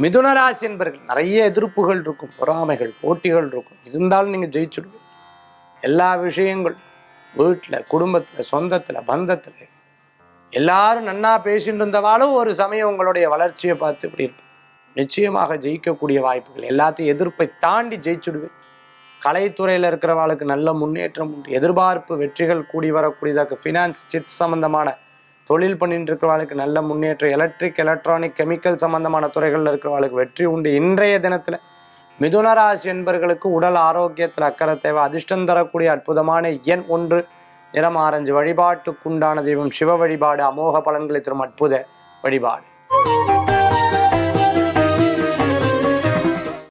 மிதுனராசி என்பர்கள் நிறைய எதிர்ப்புகள் இருக்கும் பொறாமைகள் போட்டிகள் இருக்கும் இருந்தாலும் நீங்கள் ஜெயிச்சுடுவீங்க எல்லா விஷயங்கள் வீட்டில் குடும்பத்தில் சொந்தத்தில் பந்தத்தில் எல்லாரும் நன்னா பேசிட்டு இருந்தவாலும் ஒரு சமயம் உங்களுடைய வளர்ச்சியை பார்த்து இப்படி இருக்கும் நிச்சயமாக ஜெயிக்கக்கூடிய வாய்ப்புகள் எல்லாத்தையும் எதிர்ப்பை தாண்டி ஜெயிச்சுடுவேன் கலைத்துறையில் இருக்கிறவாளுக்கு நல்ல முன்னேற்றம் உண்டு எதிர்பார்ப்பு வெற்றிகள் கூடி வரக்கூடியதாக ஃபினான்ஸ் சிட் சம்பந்தமான தொழில் பண்ணிட்டு இருக்கிறவாளுக்கு நல்ல முன்னேற்றம் எலக்ட்ரிக் எலக்ட்ரானிக் கெமிக்கல் சம்பந்தமான துறைகளில் இருக்கிறவாளுக்கு வெற்றி உண்டு இன்றைய தினத்தில் மிதுனராசி என்பர்களுக்கு உடல் ஆரோக்கியத்தில் அக்கறை தேவை அதிர்ஷ்டம் தரக்கூடிய அற்புதமான எண் ஒன்று நிறம் ஆரஞ்சு வழிபாட்டுக்குண்டான தெய்வம் சிவ வழிபாடு அமோக பலன்களை தரும் அற்புத வழிபாடு